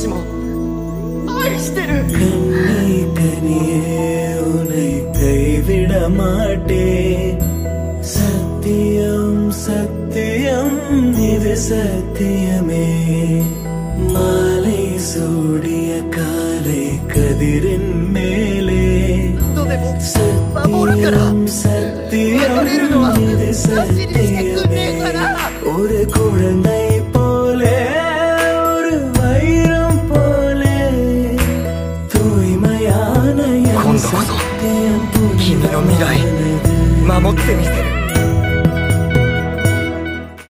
しも愛してる கண்ணை கனியே உன்னை கைவிட மாட்டேன் சத்தியம் சத்தியம் இது சத்தியமே மாலை சூடிய காலை கதிரின் மேலே とでも守るから சத்தியம் சத்தியம் இது சத்தியமே ஒரு குழந்தை